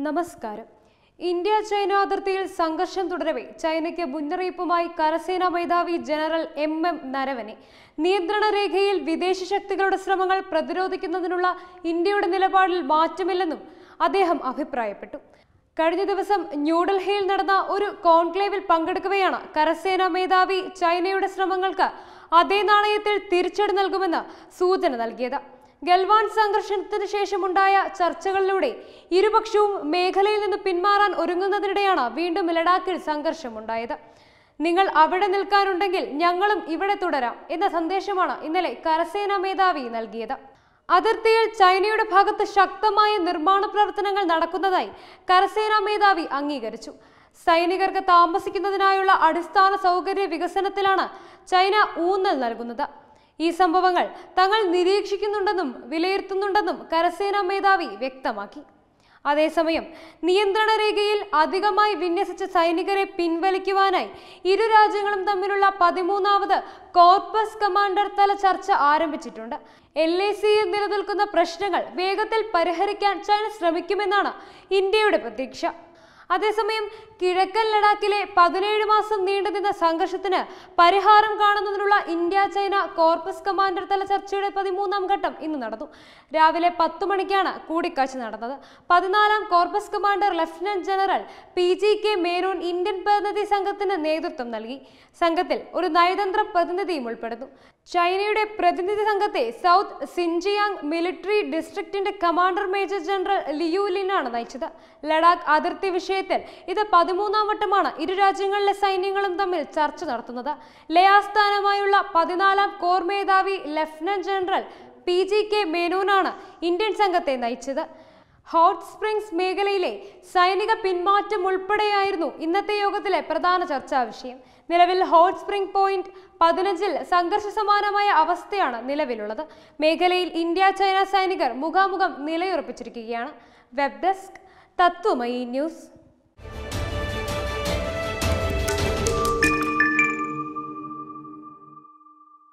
നമസ്കാരം India China അതിർത്തിയിൽ സംഘർഷം തുടരവെ ചൈനയ്ക്ക് മുന്നറിയിപ്പുമായി കരസേനാ മേധാവി ജനറൽ എം എം നരവനെ നിയന്ത്രണ രേഖയിൽ വിദേശ ശക്തികളുടെ ശ്രമങ്ങൾ പ്രതിരോധിക്കുന്നതിനുള്ള ഇന്ത്യയുടെ നിലപാടിൽ മാറ്റമില്ലെന്നും അദ്ദേഹം അഭിപ്രായപ്പെട്ടു കഴിഞ്ഞ ദിവസം ന്യൂഡൽഹിയിൽ നടന്ന ഒരു കോൺക്ലേവിൽ പങ്കെടുക്കവെയാണ് കരസേനാ മേധാവി ചൈനയുടെ ശ്രമങ്ങൾക്ക് അതേ നാണയത്തിൽ തിരിച്ചടി നൽകുമെന്ന് സൂചന നൽകിയത് ഗൽവാൻ സംഘർഷത്തിന് ശേഷമുണ്ടായ ചർച്ചകളിലൂടെ ഇരുപക്ഷവും മേഖലയിൽ നിന്ന് പിന്മാറാൻ ഒരുങ്ങുന്നതിനിടെയാണ് വീണ്ടും ലഡാക്കിൽ സംഘർഷമുണ്ടായത് നിങ്ങൾ അവിടെ നിൽക്കാനുണ്ടെങ്കിൽ ഞങ്ങളും ഇവിടെ തുടരാം എന്ന സന്ദേശമാണ് ഇന്നലെ കരസേനാ മേധാവി നൽകിയത് അതിർത്തിയിൽ ചൈനയുടെ ഭാഗത്ത് ശക്തമായ നിർമ്മാണ പ്രവർത്തനങ്ങൾ നടക്കുന്നതായി കരസേനാ മേധാവി അംഗീകരിച്ചു സൈനികർക്ക് താമസിക്കുന്നതിനായുള്ള അടിസ്ഥാന സൗകര്യ വികസനത്തിലാണ് ചൈന ഊന്നൽ നൽകുന്നത് ഈ സംഭവങ്ങൾ തങ്ങൾ നിരീക്ഷിക്കുന്നുണ്ടെന്നും വിലയിരുത്തുന്നുണ്ടെന്നും കരസേനാ മേധാവി വ്യക്തമാക്കി അതേസമയം നിയന്ത്രണ രേഖയിൽ അധികമായി വിന്യസിച്ച സൈനികരെ പിൻവലിക്കുവാനായി ഇരു രാജ്യങ്ങളും തമ്മിലുള്ള പതിമൂന്നാമത് കോർപ്പസ് കമാൻഡർ തല ചർച്ച ആരംഭിച്ചിട്ടുണ്ട് എൽ എ സിയിൽ നിലനിൽക്കുന്ന പ്രശ്നങ്ങൾ വേഗത്തിൽ പരിഹരിക്കാൻ ചൈന ശ്രമിക്കുമെന്നാണ് ഇന്ത്യയുടെ പ്രതീക്ഷ അതേസമയം കിഴക്കൻ ലഡാക്കിലെ പതിനേഴ് മാസം നീണ്ടുനിന്ന സംഘർഷത്തിന് പരിഹാരം കാണുന്നതിനുള്ള ഇന്ത്യ ചൈന കോർപ്പസ് കമാൻഡർ തല ചർച്ചയുടെ പതിമൂന്നാം ഘട്ടം ഇന്ന് നടന്നു രാവിലെ പത്തു മണിക്കാണ് കൂടിക്കാഴ്ച നടന്നത് പതിനാലാം corps commander lieutenant general P G K Menon Indian പ്രതിനിധി സംഘത്തിന് നേതൃത്വം നൽകി സംഘത്തിൽ ഒരു നയതന്ത്ര പ്രതിനിധിയും ഉൾപ്പെടുന്നു ചൈനയുടെ പ്രതിനിധി സംഘത്തെ സൗത്ത് സിൻജിയാങ് മിലിറ്ററി ഡിസ്ട്രിക്റ്റിന്റെ കമാൻഡർ മേജർ ജനറൽ ലിയു ലിനാണ് നയിച്ചത് ലഡാക്ക് അതിർത്തി വിഷയത്തിൽ ഇത് പതിമൂന്നാം വട്ടമാണ് ഇരു രാജ്യങ്ങളിലെ സൈന്യങ്ങളും തമ്മിൽ ചർച്ച നടത്തുന്നത് ലയാസ്ഥാനമായുള്ള പതിനാലാം കോർ മേധാവി lieutenant general P G K മേനോനാണ് ഇന്ത്യൻ സംഘത്തെ നയിച്ചത് ഹോട്ട് സ്പ്രിംഗ്സ് മേഖലയിലെ സൈനിക പിന്മാറ്റം ഉൾപ്പെടെയായിരുന്നു ഇന്നത്തെ യോഗത്തിലെ പ്രധാന ചർച്ചാ വിഷയം നിലവിൽ ഹോട്ട് സ്പ്രിംഗ് പോയിന്റ് പതിനഞ്ചിൽ സംഘർഷ സമാനമായ അവസ്ഥയാണ് നിലവിലുള്ളത് മേഖലയിൽ ഇന്ത്യ ചൈന സൈനികർ മുഖാമുഖം നിലയുറപ്പിച്ചിരിക്കുകയാണ് വെബ് ഡെസ്ക് തത്വമയി ന്യൂസ്